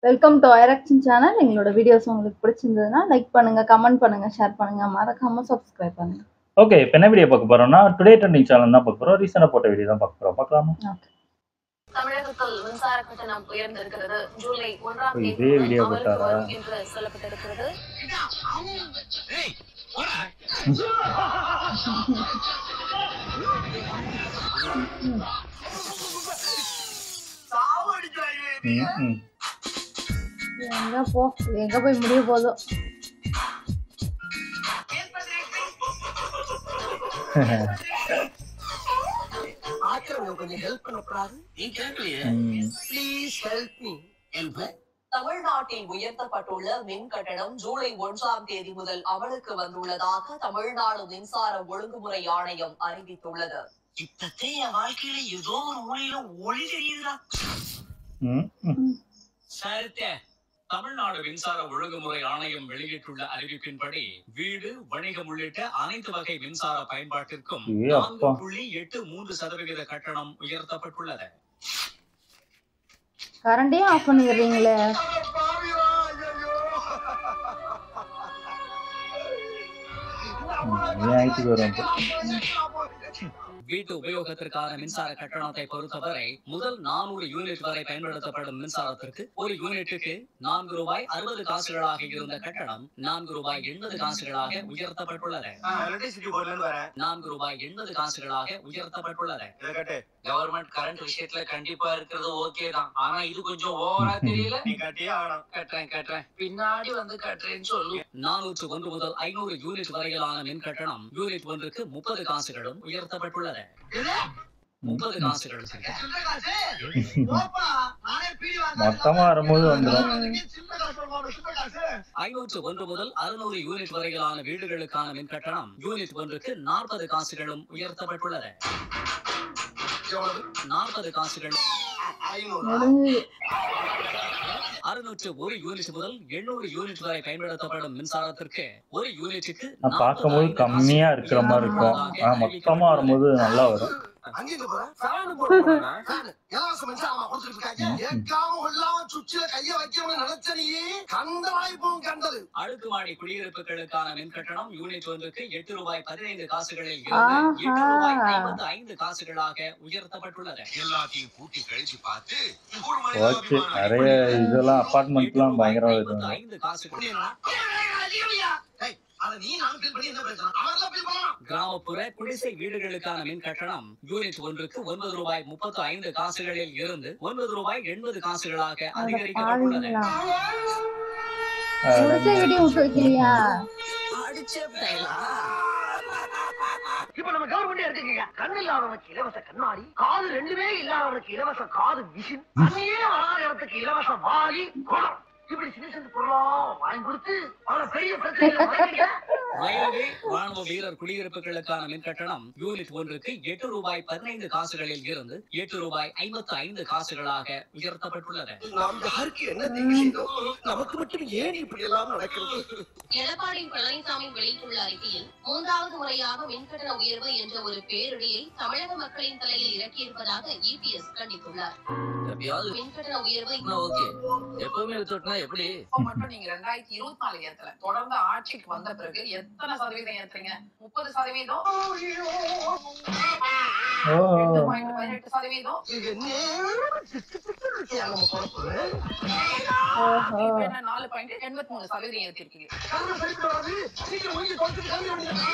Welcome to ஐரக்ஷன் channel எங்களோட videos உங்களுக்கு பிடிச்சிருந்ததுன்னா லைக் பண்ணுங்க கமெண்ட் பண்ணுங்க ஷேர் பண்ணுங்க மறக்காம சப்ஸ்கிரைப் பண்ணுங்க ஓகே இப்போ என்ன வீடியோ பார்க்க போறோம்னா டுடே ட்ரெண்டிங் சேனல் தான் பார்க்க போறோம் ரீசெண்டாக போட்ட வீடியோ தான் பார்க்க போறோம் பார்க்கலாமா தமிழகத்தில் மின்சார கட்டணம் உயர்ந்திருக்கிறது ஜூலை ஒன்றாம் இதே தேதி வீடியோ முதல் அமலுக்கு போட்டாரா? வரும் என்று சொல்லப்பட்டிருக்கிறது ம், ம். எங்க போ இது எங்க போய் முடிய போதோ ஆக்கிரமியம் கொஞ்சம் ஹெல்ப் பண்ணக்கூடாது நீ கேட்கலையே ம். ப்ளீஸ் ஹெல்ப் மீ என்ன தமிழ்நாட்டில் உயர்த்தப்பட்டுள்ள மின் கட்டணம் ஜூலை ஒன்றாம் தேதி முதல் அமலுக்கு வந்துள்ளதாக தமிழ்நாடு மின்சார ஒழுங்குமுறை ஆணையம் அறிவித்துள்ளது இப்பத்தே என் வாழ்க்கையில ஏதோ ஒரு மூலையில ஒளி தெரியுதுடா ம், ம். சரித்தே தமிழ்நாடு மின்சார ஒழுங்குமுறை ஆணையம் வெளியிட்டுள்ள அறிவிப்பின்படி வீடு வணிகம் உள்ளிட்ட அனைத்து வகை மின்சார பயன்பாட்டிற்கும் ஏ நான்கு அப்பா புள்ளி எட்டு மூன்று சதவிகித கட்டணம் உயர்த்தப்பட்டுள்ளது கரண்டையும் ஆஃப் பண்ணிடுறீங்களே நீ ஆயிட்டுக்கு வரும் இப்போ. வீட்டு உபயோகத்திற்கான மின்சார கட்டணத்தை பொறுத்தவரை முதல் நானூறு யூனிட் வரை பயன்படுத்தப்படும் மின்சாரத்திற்கு ஒரு யூனிட்டுக்கு நான்கு ரூபாய் அறுபது காசுகளாக இருந்த கட்டணம் நான்கு ரூபாய் எண்பது காசுகளாக உயர்த்தப்பட்டுள்ளது எலக்ட்ரிசிட்டி போர்ட்ல இருந்து வரேன் நான்கு ரூபாய் எண்பது காசுகளாக உயர்த்தப்பட்டுள்ளது இதை கட்டு கவர்மெண்ட் கரண்ட் விஷயத்துல கண்டிப்பா இருக்கிறது ஓகே தான் ஆனா இது கொஞ்சம் ஓவரா தெரியல நீ கட்டியே ஆகணும் கட்டுறேன் கட்டுறேன் பின்னாடி வந்து கட்டுறேன்னு சொல்லு நானூற்று ஒன்று முதல் ஐநூறு யூனிட் வரையிலான மின் கட்டணம் யூனிட் ஒன்றுக்கு முப்பது காசுகளும் உயர்த்தப்பட்டுள்ளது முப்பது காசுகள் மொத்தமா வரும்போது வந்துடும் ஐநூற்று ஒன்று முதல் அறுநூறு யூனிட் வரையிலான வீடுகளுக்கான மின் கட்டணம் யூனிட் ஒன்றுக்கு நாற்பது காசுகளும் உயர்த்தப்பட்டுள்ளது நாற்பது காசுகள் முடிஞ்சு அறுநூற்று ஒரு யூனிட் முதல் எண்ணூறு யூனிட் வரை பயன்படுத்தப்படும் மின்சாரத்திற்கு ஒரு யூனிட்டுக்கு நான் பார்க்கும்போது கம்மியா இருக்கிற மாதிரி இருக்கும் ஆனா மொத்தமா வரும்போது நல்லா வரும் அங்க எங்க போற ஃபேன் போட போறேன் ஃபேன் இலவச மின்சாரமா கொடுத்துட்டு இருக்காங்க கேட்காம கொள்ளாம சுவிட்சில கைய வைக்கணும்னு நினைச்ச நீ கண்ட வாய்ப்பும் கண்டது அடுக்குமாடி குடியிருப்புகளுக்கான மின் கட்டணம் யூனிட் ஒன்றுக்கு எட்டு ரூபாய் பதினைந்து காசுகளில் ஆஹா. இருந்து எட்டு ரூபாய் ஐம்பத்து ஐந்து காசுகளாக உயர்த்தப்பட்டுள்ளது எல்லாத்தையும் கூட்டி கழிச்சு பார்த்து ஓகே நிறைய இதெல்லாம் அப்பார்ட்மெண்ட்லாம் பயங்கரமா ஐம்பத்து இருக்கும் ஐந்து காசுகள் ஏய், அத நீ நானும் feel பண்ணி என்ன பிரச்சனை? அவன்லாம் feel பண்ணலாம். கிராமப்புற குடிசை வீடுகளுக்கான மின் கட்டணம் யூனிட் ஒன்றுக்கு ஒன்பது ரூபாய் முப்பத்து ஐந்து காசுகளில் இருந்து ஒன்பது ரூபாய் எண்பது காசுகளாக அந்த அதிகரிக்கப்பட்டுள்ளது பாருங்களா முடிச்ச வீடியோ விட்டு வைக்கலையா அடிச்சே விட்டாங்களா? இப்ப நம்ம கவர்மெண்டே இருக்குங்க கண் இல்லாதவனுக்கு இலவச கண்ணாடி காது ரெண்டுமே இல்லாதவனுக்கு இலவச காது மிஷின் தண்ணியே வராத இடத்துக்கு இலவச வாளி குடம் இப்படி சின்ன சின்ன பொருளா வாங்கி கொடுத்து அவன பெரிய பிரச்சனை ரயில்வே ராணுவ வீரர் குடியிருப்புகளுக்கான மின் கட்டணம் யூனிட் ஒன்றுக்கு எட்டு ரூபாய் பதினைந்து காசுகளில் இருந்து எட்டு ரூபாய் ஐம்பத்து ஐந்து காசுகளாக உயர்த்தப்பட்டுள்ளது நாம் யாருக்கு என்ன தீங்கு செய்தோம் நமக்கு மட்டும் ஏன் இப்படி எல்லாம் நடக்கிறது எடப்பாடி பழனிசாமி வெளியிட்டுள்ள அறிக்கையில் மூன்றாவது முறையாக மின்கட்டண உயர்வு என்ற ஒரு பேரிடியை தமிழக மக்களின் தலையில் இறக்கியிருப்பதாக இபிஎஸ் கண்டித்துள்ளார் மின்கட்டண உயர்வு ஓகே எப்பவுமே தொட்டினா எப்படி இப்ப மட்டும் நீங்க ரெண்டாயிரத்தி இருபத்தி நாலு ஏத்தல தொடர்ந்து ஆட்சிக்கு வந்த பிறகு எத்தனை சதவீதம் ஏத்துறீங்க முப்பது சதவீதம் ஓ எட்டு பாயிண்ட் பதினெட்டு சதவீதம் இது என்ன சிஸ்டத்துக்கு இருக்கியா நம்ம பொழப்பு ஓஹோ இப்ப என்ன நாலு பாயிண்ட் எண்பத்தி மூணு சதவீதம் ஏத்திருக்கீங்க கண்ணு சரித்து வராது சீக்கிரம் முடிஞ்சு தொலைச்சிட்டு கிளம்பி வேண்டியது.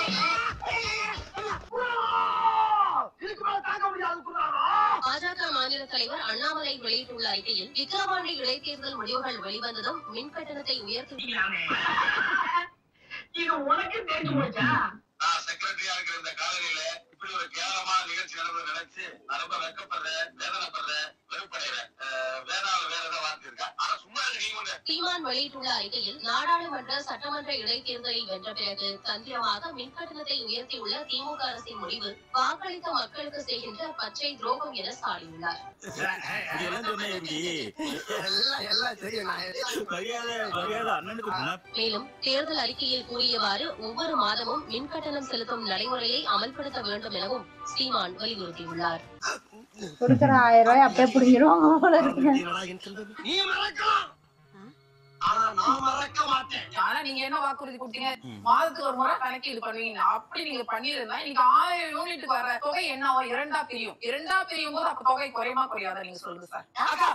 இதுக்கு மேல தாங்க முடியாது குருநாதா. பாஜக மாநில தலைவர் அண்ணாமலை வெளியிட்டுள்ள அறிக்கையில் விக்கிரவாண்டி இடைத்தேர்தல் முடிவுகள் வெளிவந்ததும் மின் கட்டணத்தை உயர்த்தி இது உனக்கு தெரிஞ்சு போச்சா நான் செக்ரட்டரியா இருக்கிற இந்த காலனியில இப்படி ஒரு கேவலமான நிகழ்ச்சி நடந்து நினைச்சு நான் ரொம்ப வெக்கப்படுறேன் வேதனைப்படுறேன் வெறுப்படைறேன் அஹ் வேணால வேற ஏதாவது வார்த்தை இருக்கா ஆனா சும்மா இருங்க நீங்க ஒண்ணு சீமான் வெளியிட்டுள்ள அறிக்கையில் நாடாளுமன்ற சட்டமன்ற இடைத்தேர்தலில் வென்ற பிறகு தந்திரமாக மின் கட்டணத்தை உயர்த்தியுள்ள திமுக அரசின் முடிவு வாக்களித்த மக்களுக்கு செய்கின்ற பச்சை துரோகம் என சாடியுள்ளார் இதெல்லாம் சொன்ன எப்படி எல்லாம் எல்லாம் தெரியும் நான் மரியாதை மரியாதை அண்ணனுக்கு மேலும் தேர்தல் அறிக்கையில் கூறியவாறு ஒவ்வொரு மாதமும் மின் கட்டணம் செலுத்தும் நடைமுறையை அமல்படுத்த வேண்டும் எனவும் சீமான் வலியுறுத்தியுள்ளார் கொடுக்குற ஆயிரம் ரூபாய் அப்படியே பிடிங்கிருவாங்க போல இருக்கு என்னடா என் செல்வமே? நீ மறக்கலாம் ஆனா நான் மறக்க மாட்டேன் ஆனா நீங்க என்ன வாக்குறுதி கொடுத்தீங்க மாதத்துக்கு ஒரு முறை கணக்கீடு பண்ணுவீங்க அப்படி நீங்க பண்ணிருந்தா இன்னைக்கு ஆயிரம் யூனிட்டுக்கு வர தொகை என்ன ஆகும் இரண்டா பிரியும் இரண்டா பிரியும் போது அப்ப தொகை குறையுமா குறையாதா நீங்க சொல்லுங்க சார்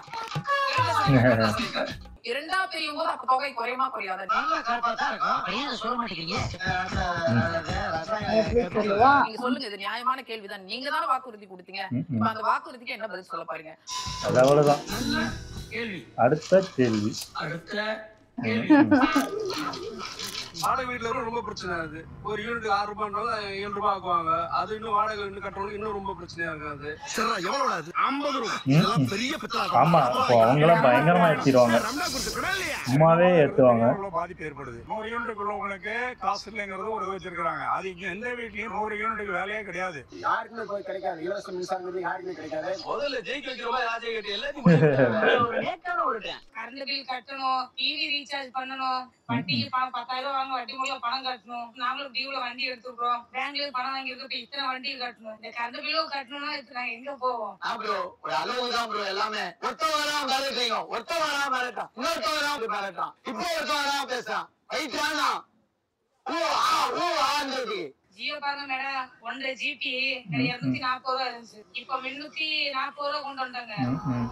இரண்டா பிரியும் போது அப்ப தொகை குறையுமா குறையாதா நல்லா கரெக்டா தான் இருக்கும் ஏன் அதை சொல்ல மாட்டேங்கிறீங்க எப்படி சொல்லுவா நீங்க சொல்லுங்க இது நியாயமான கேள்விதான் நீங்க தானே வாக்குறுதி கொடுத்தீங்க ம், ம். இப்ப அந்த வாக்குறுதிக்கு என்ன பதில் சொல்ல பாருங்க அது அவ்வளவுதான் கேள்வி அடுத்த கேள்வி அடுத்த ம், வாடகை வீட்டுல இருந்து ரொம்ப பிரச்சனை இருக்கு ஒரு யூனிட் ஆறு ரூபாய்னால ஏழு ரூபாய் ஆக்குவாங்க அது இன்னும் வாடகை இன்னும் கட்டுறவங்க இன்னும் ரொம்ப பிரச்சனையா இருக்காது சரி எவ்வளவு அது ஐம்பது ரூபாய் ம், இதெல்லாம் ம். பெரிய பித்தளை ஆமா இப்போ அவங்களாம் பயங்கரமா ஏற்றிடுவாங்க ரம்னா கொடுத்துருக்கா இல்லையா சும்மாவே ஏத்துவாங்க எவ்வளவு பாதிப்பு ஏற்படுது நூறு யூனிட்டுக்குள்ள உங்களுக்கு காசு இல்லைங்கிறது ஒரு இது வச்சிருக்காங்க அது இங்க எந்த வீட்லயும் நூறு யூனிட்டுக்கு வேலையே கிடையாது யாருக்குமே போய் கிடைக்காது இலவச மின்சாரம் யாருக்குமே கிடைக்காது முதல்ல ஜெயிக்க வைக்கிற மாதிரி ஆசை கட்டி எல்லாத்தையும் ஒரு நேக்கான ஒரு கரண்ட் பில் கட்டணும் டிவி ரீசார்ஜ் பண்ணணும் வட்டிக்கு பணம் பத்தாயிரம் ரூபாய் வாங்க வட்டி மூலம் பணம் கட்டணும் நாங்களும் டியூல வண்டி எடுத்துக்கிறோம் பேங்க்ல பணம் வாங்கி இருக்கு இத்தனை வண்டி கட்டணும் இந்த கரண்ட் பில்லும் கட்டணும்னா இப்ப நாங்க எங்க போவோம் ப்ரோ ஒரு அளவு தான் ப்ரோ எல்லாமே ஒருத்த வராம மிரட்டுறீங்க ஒருத்த வராம மிரட்டான் இன்னொருத்த வராம மிரட்டான் இப்போ ஒருத்த வராம பேசுறான் ரைட் வேணாம் ஊ ஆ ஊ ஆன்றது ஜியோ பாருங்க மேடம் ஒன்றரை ஜிபி இருநூத்தி நாற்பது ரூபா இருந்துச்சு இப்ப முன்னூத்தி நாற்பது ரூபா கொண்டு வந்தாங்க ம், ம்.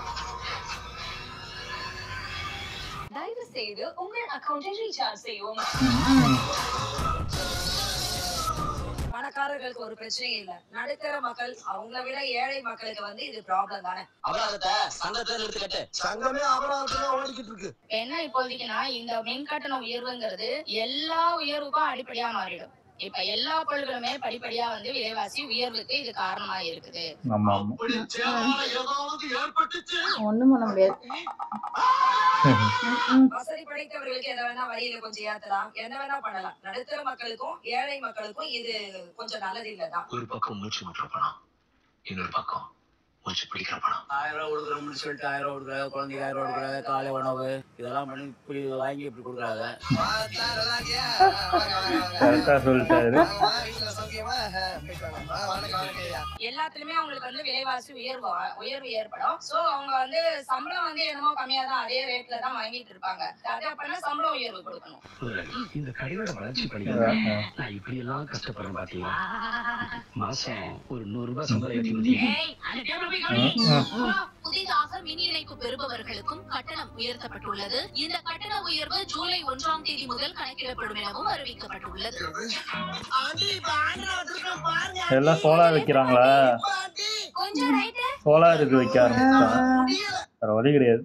தயவு செய்து உங்கள் அக்கவுண்டை ரீசார்ஜ் செய்யவும் பணக்காரர்களுக்கு ஒரு பிரச்சனையும் இல்ல நடுத்தர மக்கள் அவங்கள விட ஏழை மக்களுக்கு வந்து இது ப்ராப்ளம் தானே அபராதத்தை சங்கத்துல எடுத்துக்கட்டு சங்கமே அபராதத்தை ஓடிக்கிட்டு இருக்கு என்ன இப்போதைக்குன்னா இந்த மின் கட்டண உயர்வுங்கிறது எல்லா உயர்வுக்கும் அடிப்படையா மாறிடும் இப்ப எல்லா பொருட்களுமே படிப்படியா வந்து விலைவாசி உயர்வுக்கு இது காரணமா இருக்குது ஆமா ஆமா அப்படி சேதாரம் ஏதாவது ஏற்பட்டுச்சு ஒண்ணும் பண்ண முடியாது ம், ம். வசதி படைத்தவர்களுக்கு எதை வேணா வழியில கொஞ்சம் ஏத்தலாம் என்ன வேணா பண்ணலாம் நடுத்தர மக்களுக்கும் ஏழை மக்களுக்கும் இது கொஞ்சம் நல்லது இல்லதான் ஒரு பக்கம் மூச்சு முட்டுற பணம் இன்னொரு பக்கம் மூச்சு பிடிக்கிற பணம் ஆயிரம் ரூபாய் கொடுக்குறோம்னு சொல்லிட்டு ஆயிரம் ரூபாய் கொடுக்குறாங்க குழந்தைக்கு ஆயிரம் ரூபாய் கொடுக்குறாங்க காலை உணவு இதெல்லாம் பண்ணி இப்படி வாங்கி இப்படி கொடுக்குறாங்க கரெக்டா சொல்லிட்டாரு எல்லாத்துலயுமே அவங்களுக்கு வந்து விலைவாசி உயர்வு உயர்வு ஏற்படும் சோ அவங்க வந்து சம்பளம் வந்து என்னமோ கம்மியா தான் அதே ரேட்ல தான் வாங்கிட்டு இருப்பாங்க அது அப்படின்னா சம்பளம் உயர்வு கொடுக்கணும் இந்த கடையோட வளர்ச்சி அதான், ஆ. நான் இப்படி எல்லாம் கஷ்டப்படுறேன் பாத்தீங்களா மாசம் ஒரு நூறு ரூபாய் சம்பளம் ஏற்றி கொடுத்தீங்க ம், ம். புதிதாக மின் இணைப்பு பெறுபவர்களுக்கும் கட்டணம் உயர்த்தப்பட்டுள்ளது இந்த கட்டண உயர்வு ஜூலை ஒன்றாம் தேதி முதல் கணக்கிடப்படும் எனவும் அறிவிக்கப்பட்டுள்ளது எல்லாம் சோலார் வைக்கிறாங்களா கொஞ்சம் ரைட்டு சோலார் இது வைக்க ஆரம்பிச்சிட்டாங்க வேற வழி கிடையாது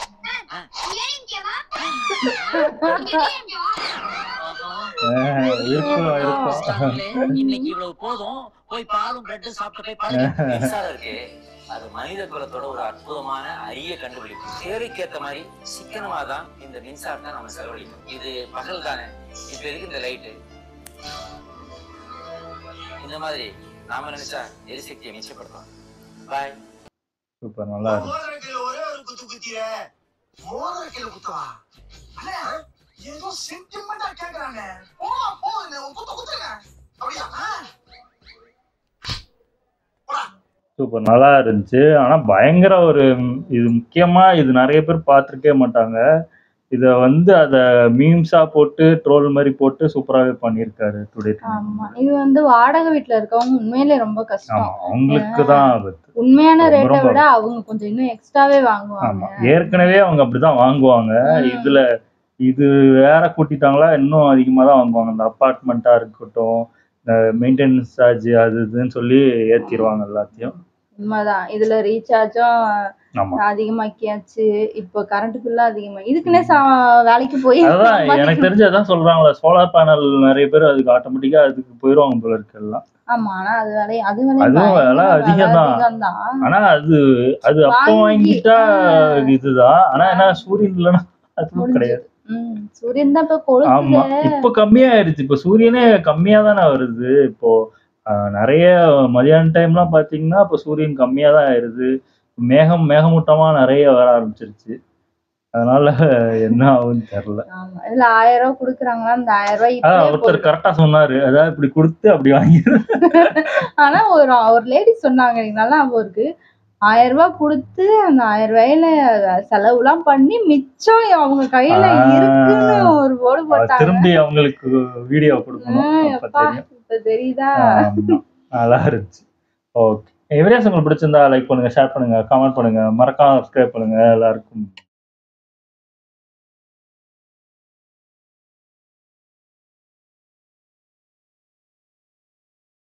ஆ, இருக்கும் இருக்கும் இன்னைக்கு இவ்வளவு போதும் போய் பாலும் பிரெட் சாப்பிட்டு போய் பாருங்க மின்சாரம் இருக்கு அது மனித குலத்தோட ஒரு அற்புதமான அரிய கண்டுபிடிப்பு தேவைக்கேத்த மாதிரி சிக்கனமா தான் இந்த மின்சாரத்தை நம்ம செலவழிக்கணும் இது பகல் தானே இப்ப எதுக்கு இந்த லைட்டு இந்த மாதிரி நாம நினைச்சா எரிசக்தியை மிச்சப்படுத்தலாம் பாய் சூப்பர் நல்லா இருக்கு மோதிரக்கையில ஒரே ஒரு குத்து குத்திய மோதிரக்கையில குத்தவா அண்ணே ஏதோ சென்டிமெண்டா கேக்குறாங்க போடா போ இந்த குத்து குத்துங்க அப்படியா சூப்பர் நல்லா இருந்துச்சு ஆனா பயங்கர ஒரு ம், இது முக்கியமா இது நிறைய பேர் பார்த்துருக்கே மாட்டாங்க இத வந்து அத மீம்ஸா போட்டு ட்ரோல் மாதிரி போட்டு சூப்பராகவே பண்ணியிருக்காரு டுடே ஆமா இது வந்து வாடகை வீட்ல இருக்கவங்க உண்மையிலே ரொம்ப கஷ்டம் ஆமா அவங்களுக்கு தான் ஆபத்து உண்மையான ரொம்ப ரேட்டை ரொம்ப விட அவங்க கொஞ்சம் இன்னும் எக்ஸ்ட்ராவே வாங்குவாங்க ஆமா ஏற்கனவே அவங்க அப்படிதான் வாங்குவாங்க ம். இதுல இது வேற கூட்டிட்டாங்களா இன்னும் அதிகமா தான் வாங்குவாங்க இந்த அப்பார்ட்மெண்ட்டா இருக்கட்டும் இந்த மெயின்டெனன்ஸ் சார்ஜ் அது இதுன்னு சொல்லி ஏத்திடுவாங்க எல்லாத்தையும் உண்மைதான் இதுல ரீசார்ஜும் ஆமா அதிகமாக்கியாச்சு இப்போ கரண்ட் பில்லும் அதிகமா இதுக்குன்னே சா- வேலைக்கு போய் அதான் எனக்கு தெரிஞ்சு அதான் சொல்றாங்களே சோலார் பேனல் நிறைய பேர் அதுக்கு ஆட்டோமேட்டிக்கா அதுக்கு போயிருவாங்க போல இருக்கு எல்லாம் ஆமா ஆனா அது விலை அது விலை அதுவும் பயங்கர விலை அதிகம்தான். அதிகம்தான். ஆனா அது அது அப்போ வாங்கி, வாங்கிட்டா ஆ. இதுதான் ஆனா என்ன சூரியன் இல்லைன்னா அதுவும் முடிஞ்சது. கிடையாது ம் சூரியன் தான் இப்ப ஆமா கொளுத்துது இப்ப கம்மியாயிருச்சு இப்ப சூரியனே கம்மியா தானே வருது இப்போ ஆஹ், நிறைய மதியான டைம்லாம் பாத்தீங்கன்னா இப்ப சூரியன் கம்மியா தான் ஆயிருது மேகம் மேகமூட்டமா நிறைய வர ஆரம்பிச்சிருச்சு அதனால என்ன ஆகும்னு தெரியல ஆமா இதுல ஆயிரம் ரூபாய் குடுக்குறாங்களா அந்த ஆயிரம் ரூபாய் அதான் இப்படியே ஒருத்தர் கரெக்டா சொன்னாரு அதாவது இப்படி கொடுத்து அப்படி வாங்கி ஆனா ஒரு ஒரு லேடி சொன்னாங்க எனக்கு நல்லா ஞாபகம் இருக்கு ஆயிரம் ரூபாய் கொடுத்து அந்த ஆயிரம் ரூபாயில செலவுலாம் பண்ணி மிச்சம் அவங்க கையில ஆ. இருக்குன்னு ஒரு போர்டு அது போட்டாங்க திரும்பி அவங்களுக்கு வீடியோ கொடுக்கணும் ஆ, அப்ப எப்பா, தெரியும் இப்ப தெரியுதா ஆமா. நல்லா இருந்துச்சு ஓகே வீடியோஸ் உங்களுக்கு பிடிச்சிருந்தா லைக் பண்ணுங்க ஷேர் பண்ணுங்க கமெண்ட் பண்ணுங்க மறக்காம சப்ஸ்கிரைப் பண்ணுங்க எல்லாருக்கும்